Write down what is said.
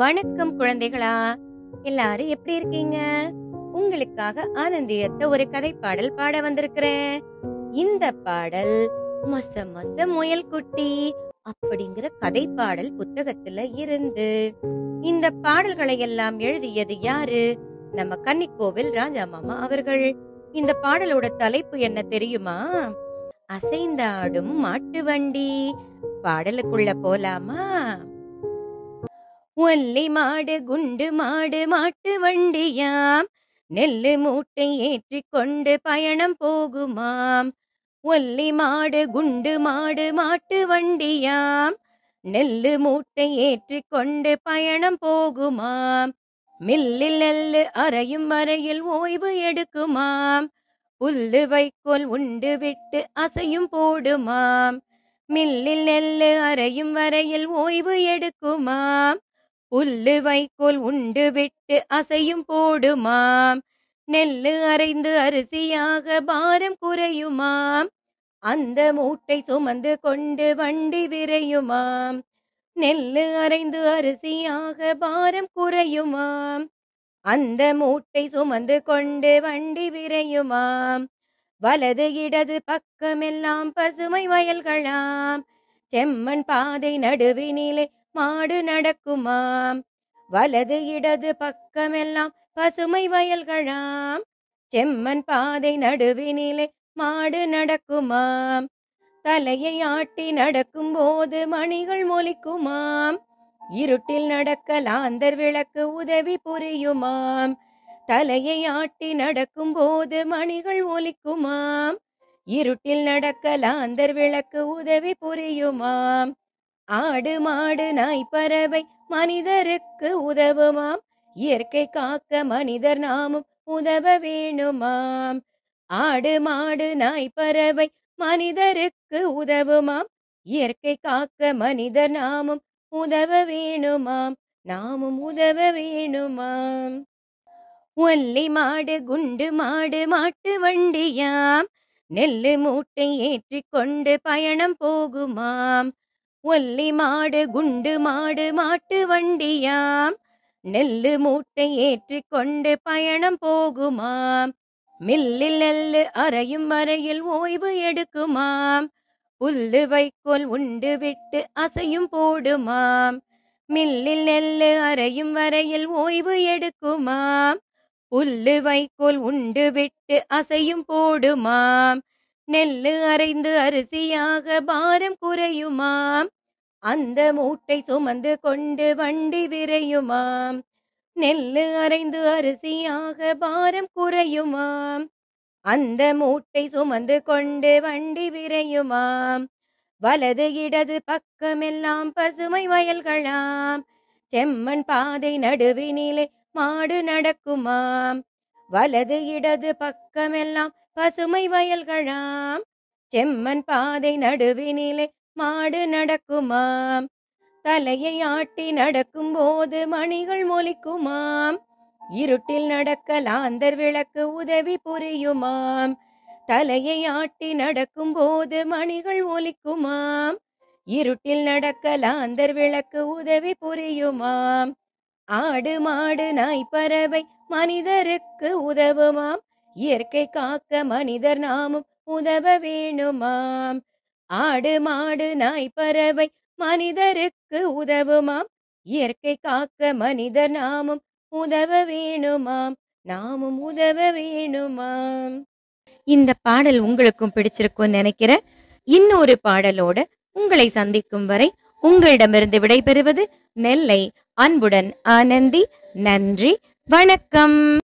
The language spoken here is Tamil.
வணக்கம் குழந்தைகளா எல்லாரும் எப்படி இருக்கீங்க உங்களுக்காக ஆனந்தியத்த ஒரு கதை பாடல் பாட வந்திருக்கிறேன் இந்த பாடல் மொச மொச முயல் குட்டி அப்படிங்கிற கதை பாடல் புத்தகத்துல இருந்து இந்த பாடல்களை எல்லாம் எழுதியது யாரு நம்ம கன்னிக்கோவில் ராஜா மாமா அவர்கள் இந்த பாடலோட தலைப்பு என்ன தெரியுமா அசைந்தாடும் மாட்டு வண்டி பாடலுக்குள்ள போலாமா ஒல்லி மாடு குண்டு மாடு மாட்டு வண்டியாம் நெல்லு மூட்டை ஏற்றி கொண்டு பயணம் போகுமாம் ஒல்லி மாடு குண்டு மாடு மாட்டு வண்டியாம் நெல்லு மூட்டை ஏற்றி கொண்டு பயணம் போகுமாம் மில்லில் நெல்லு அரையும் வரையில் ஓய்வு எடுக்குமாம் புல்லு வைக்கோல் உண்டு விட்டு அசையும் போடுமாம் மில்லில் நெல்லு அரையும் வரையில் ஓய்வு எடுக்குமாம் புல்லு வைக்கோல் உண்டு விட்டு அசையும் போடுமாம் நெல்லு அரைந்து அரிசியாக பாரம் குறையுமாம் அந்த மூட்டை சுமந்து கொண்டு வண்டி விரையுமாம் நெல்லு அரைந்து அரிசியாக பாரம் குறையுமாம் அந்த மூட்டை சுமந்து கொண்டு வண்டி விரையுமாம் வலது இடது பக்கமெல்லாம் பசுமை வயல்களாம் செம்மண் பாதை நடுவினிலே மாடு நடக்குமாம் வலது இடது பக்கமெல்லாம் பசுமை வயல்களாம் செம்மண் பாதை நடுவினிலே மாடு நடக்குமாம் தலையை ஆட்டி நடக்கும் போது மணிகள் மொலிக்குமாம் இருட்டில் நடக்க லாந்தர் விளக்கு உதவி புரியுமாம் தலையை ஆட்டி நடக்கும் போது மணிகள் ஒலிக்குமாம் இருட்டில் நடக்க லாந்தர் விளக்கு உதவி புரியுமாம் ஆடு மாடு நாய் பறவை மனிதருக்கு உதவுமாம் இயற்கை காக்க மனிதர் நாமும் உதவ வேணுமாம் ஆடு மாடு நாய் பறவை மனிதருக்கு உதவுமாம் இயற்கை காக்க மனிதர் நாமும் உதவ வேணுமாம் நாமும் உதவ வேணுமாம் ஒல்லி மாடு குண்டு மாடு மாட்டு வண்டியாம் நெல்லு மூட்டை ஏற்றி கொண்டு பயணம் போகுமாம் ஒல்லி மாடு குண்டு மாடு மாட்டு வண்டியாம் நெல்லு மூட்டை ஏற்றி கொண்டு பயணம் போகுமாம் மில்லில் நெல்லு அரையும் வரையில் ஓய்வு எடுக்குமாம் புல்லு வைக்கோல் உண்டு விட்டு அசையும் போடுமாம் மில்லில் நெல்லு அரையும் வரையில் ஓய்வு எடுக்குமாம் புல்லு வைக்கோல் உண்டு விட்டு அசையும் போடுமாம் நெல்லு அரைந்து அரிசியாக பாரம் குறையுமாம் அந்த மூட்டை சுமந்து கொண்டு வண்டி விரையுமாம் நெல்லு அரைந்து அரிசியாக பாரம் குறையுமாம் அந்த மூட்டை சுமந்து கொண்டு வண்டி விரையுமாம் வலது இடது பக்கமெல்லாம் பசுமை வயல்களாம் செம்மண் பாதை நடுவினிலே மாடு நடக்குமாம் வலது இடது பக்கமெல்லாம் பசுமை வயல்களாம் செம்மண் பாதை நடுவினிலே மாடு நடக்குமாம் தலையை ஆட்டி நடக்கும் போது மணிகள் மொலிக்குமாம் இருட்டில் நடக்க லாந்தர் விளக்கு உதவி புரியுமாம் தலையை ஆட்டி நடக்கும் போது மணிகள் ஒலிக்குமாம் இருட்டில் நடக்க லாந்தர் விளக்கு உதவி புரியுமாம் ஆடு மாடு நாய் பறவை மனிதருக்கு உதவுமாம் இயற்கை காக்க மனிதர் நாமும் உதவ வேணுமாம் ஆடு மாடு நாய் பறவை மனிதருக்கு உதவுமாம் இயற்கை காக்க மனிதர் நாமும் உதவ வேணுமாம் நாமும் உதவ வேணுமாம் இந்த பாடல் உங்களுக்கும் பிடிச்சிருக்கும்னு நினைக்கிறேன் இன்னொரு பாடலோட உங்களை சந்திக்கும் வரை உங்களிடமிருந்து விடைபெறுவது நெல்லை அன்புடன் ஆனந்தி நன்றி வணக்கம்